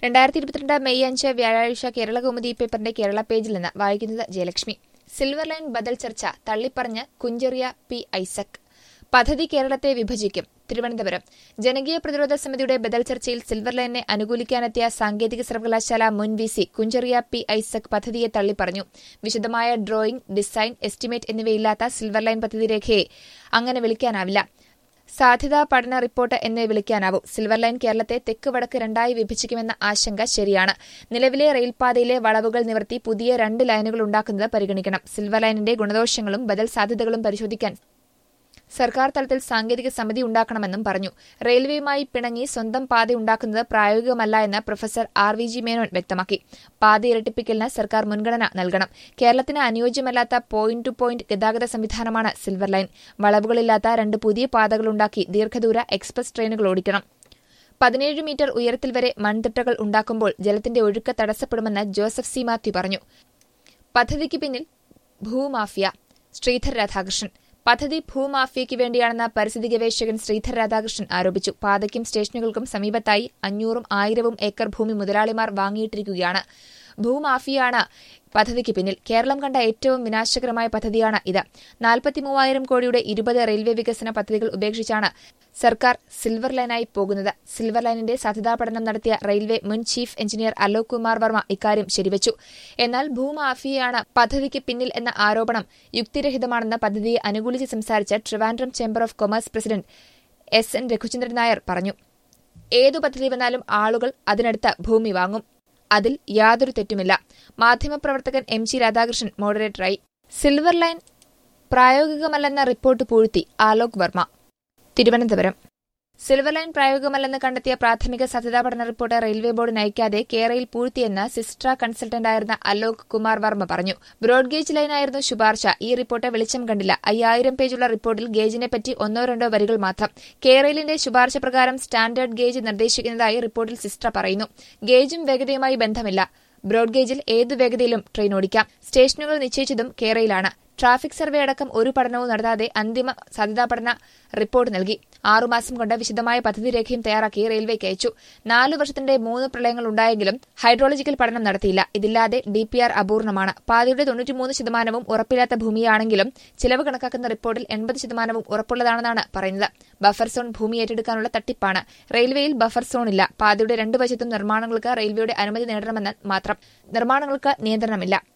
രണ്ടായിരത്തി ഇരുപത്തിരണ്ട് മെയ് അഞ്ച് വ്യാഴാഴ്ച കേരള കൗമുദി പേപ്പറിന്റെ കേരള പേജിൽ നിന്ന് വായിക്കുന്നത് ജയലക്ഷ്മി സിൽവർ ലൈൻ ബദൽ ചർച്ച തള്ളിപ്പറഞ്ഞ് കുഞ്ചെറിയ പി ഐസക് പദ്ധതി കേരളത്തെ വിഭജിക്കും തിരുവനന്തപുരം ജനകീയ പ്രതിരോധ സമിതിയുടെ ബദൽ ചർച്ചയിൽ സിൽവർ ലൈനെ അനുകൂലിക്കാനെത്തിയ സാങ്കേതിക സർവകലാശാല മുൻ V C Kunjeria P Isaac പദ്ധതിയെ തള്ളിപ്പറഞ്ഞു വിശദമായ ഡ്രോയിംഗ് ഡിസൈൻ എസ്റ്റിമേറ്റ് എന്നിവയില്ലാത്ത സിൽവർ ലൈൻ പദ്ധതി രേഖയെ അങ്ങനെ വിളിക്കാനാവില്ല സാധ്യതാ പഠന റിപ്പോർട്ട് എന്നേ വിളിക്കാനാവൂ സിൽവർ ലൈൻ കേരളത്തെ തെക്ക് വടക്ക് രണ്ടായി വിഭജിക്കുമെന്ന ആശങ്ക ശരിയാണ് നിലവിലെ റെയിൽപാതയിലെ വളവുകൾ നിവർത്തി പുതിയ രണ്ട് ലൈനുകൾ ഉണ്ടാക്കുന്നത് പരിഗണിക്കണം സിൽവർ ലൈനിന്റെ ഗുണദോഷങ്ങളും ബദൽ സാധ്യതകളും പരിശോധിക്കാൻ സർക്കാർ തലത്തിൽ സാങ്കേതിക സമിതി ഉണ്ടാക്കണമെന്നും പറഞ്ഞു റെയിൽവേയുമായി പിണങ്ങി സ്വന്തം പാത ഉണ്ടാക്കുന്നത് പ്രായോഗികമല്ല എന്ന് professor R V G Menon വ്യക്തമാക്കി പാത ഇരട്ടിപ്പിക്കലിന് സർക്കാർ മുൻഗണന നൽകണം കേരളത്തിന് അനുയോജ്യമല്ലാത്ത പോയിന്റ് ടു പോയിന്റ് ഗതാഗത സംവിധാനമാണ് സിൽവർ ലൈൻ വളവുകളില്ലാത്ത രണ്ട് പുതിയ പാതകളുണ്ടാക്കി ദീർഘദൂര എക്സ്പ്രസ് ട്രെയിനുകൾ ഓടിക്കണം പതിനേഴ് മീറ്റർ ഉയരത്തിൽ വരെ മൺതിട്ടകൾ ഉണ്ടാക്കുമ്പോൾ ജലത്തിന്റെ ഒഴുക്ക് തടസ്സപ്പെടുമെന്ന് ജോസഫ് സി മാത്യു പറഞ്ഞു പദ്ധതിക്ക് പിന്നിൽ ഭൂമാഫിയ ശ്രീധർ രാധാകൃഷ്ണൻ പദ്ധതി ഭൂമാഫിയയ്ക്ക് വേണ്ടിയാണെന്ന് പരിസ്ഥിതി ഗവേഷകൻ ശ്രീധർ രാധാകൃഷ്ണൻ ആരോപിച്ചു പാതയ്ക്കും സ്റ്റേഷനുകൾക്കും സമീപത്തായി അഞ്ഞൂറും ആയിരവും ഏക്കർ ഭൂമി മുതലാളിമാർ വാങ്ങിയിട്ടിരിക്കുകയാണ് ഭൂമാഫിയാണ് പദ്ധതിക്ക് പിന്നിൽ കേരളം കണ്ട ഏറ്റവും വിനാശകരമായ പദ്ധതിയാണ് ഇത് നാൽപ്പത്തിമൂവായിരം കോടിയുടെ ഇരുപത് റെയിൽവേ വികസന പദ്ധതികൾ ഉപേക്ഷിച്ചാണ് സർക്കാർ സിൽവർ ലൈനായി പോകുന്നത് സിൽവർ ലൈനിന്റെ സാധ്യതാ പഠനം നടത്തിയ റെയിൽവേ മുൻ ചീഫ് എഞ്ചിനീയർ അലോക് കുമാർ വർമ്മ ഇക്കാര്യം ശരിവച്ചു എന്നാൽ ഭൂമാഫിയയാണ് പദ്ധതിക്ക് പിന്നിൽ എന്ന ആരോപണം യുക്തിരഹിതമാണെന്ന് പദ്ധതിയെ അനുകൂലിച്ച് സംസാരിച്ച Trivandrum chamber of commerce president S N Raghuchandran Nair പറഞ്ഞു ഏതു പദ്ധതി വന്നാലും ആളുകൾ അതിനടുത്ത് ഭൂമി വാങ്ങും അതിൽ യാതൊരു തെറ്റുമില്ല മാധ്യമപ്രവർത്തകൻ എം ജി രാധാകൃഷ്ണൻ മോഡറേറ്ററായി സിൽവർ ലൈൻ പ്രായോഗികമല്ലെന്ന റിപ്പോർട്ട് പൂഴ്ത്തി ആലോക് വർമ്മ തിരുവനന്തപുരം സിൽവർ ലൈൻ പ്രായോഗികമല്ലെന്ന് കണ്ടെത്തിയ പ്രാഥമിക സാധ്യതാ പഠന റിപ്പോർട്ട് റെയിൽവേ ബോർഡിന് അയക്കാതെ കേരയിൽ പൂഴ്ത്തിയെന്ന് സിസ്ട്ര കൺസൾട്ടന്റായിരുന്ന അലോക് കുമാർ വർമ്മ പറഞ്ഞു ബ്രോഡ്ഗേജ് ലൈനായിരുന്നു ശുപാർശ ഈ റിപ്പോർട്ട് വെളിച്ചം കണ്ടില്ല അയ്യായിരം പേജുള്ള റിപ്പോർട്ടിൽ ഗേജിനെ പറ്റി ഒന്നോ രണ്ടോ വരികൾ മാത്രം കേരളിന്റെ ശുപാർശ പ്രകാരം സ്റ്റാൻഡേർഡ് ഗേജ് നിർദ്ദേശിക്കുന്നതായി റിപ്പോർട്ടിൽ സിസ്ട്ര പറയുന്നു ഗേജും വേഗതയുമായി ബന്ധമില്ല ബ്രോഡ്ഗേജിൽ ഏതു വേഗതയിലും ട്രെയിൻ ഓടിക്കാം സ്റ്റേഷനുകൾ നിശ്ചയിച്ചതും കേരളയിലാണ് ട്രാഫിക് സർവേ അടക്കം ഒരു പഠനവും നടത്താതെ അന്തിമ സാധ്യതാ പഠന റിപ്പോർട്ട് നൽകി ആറുമാസം കൊണ്ട് വിശദമായ പദ്ധതി രേഖയും തയ്യാറാക്കി റെയിൽവേക്ക് അയച്ചു നാലു വർഷത്തിന്റെ മൂന്ന് പ്രളയങ്ങൾ ഉണ്ടായെങ്കിലും ഹൈഡ്രോളജിക്കൽ പഠനം നടത്തിയില്ല ഇതില്ലാതെ ഡിപിആർ അപൂർണമാണ് പാതയുടെ തൊണ്ണൂറ്റിമൂന്ന് ശതമാനവും ഉറപ്പില്ലാത്ത ഭൂമിയാണെങ്കിലും ചിലവ് കണക്കാക്കുന്ന റിപ്പോർട്ടിൽ എൺപത് ശതമാനവും ഉറപ്പുള്ളതാണെന്നാണ് പറയുന്നത് ബഫർ സോൺ ഭൂമി ഏറ്റെടുക്കാനുള്ള തട്ടിപ്പാണ് റെയിൽവേയിൽ ബഫർ സോൺ ഇല്ല പാതയുടെ രണ്ടു വശത്തും നിർമ്മാണങ്ങൾക്ക് റെയിൽവേയുടെ അനുമതി നേടണമെന്ന് മാത്രം നിർമ്മാണങ്ങൾക്ക് നിയന്ത്രണമില്ല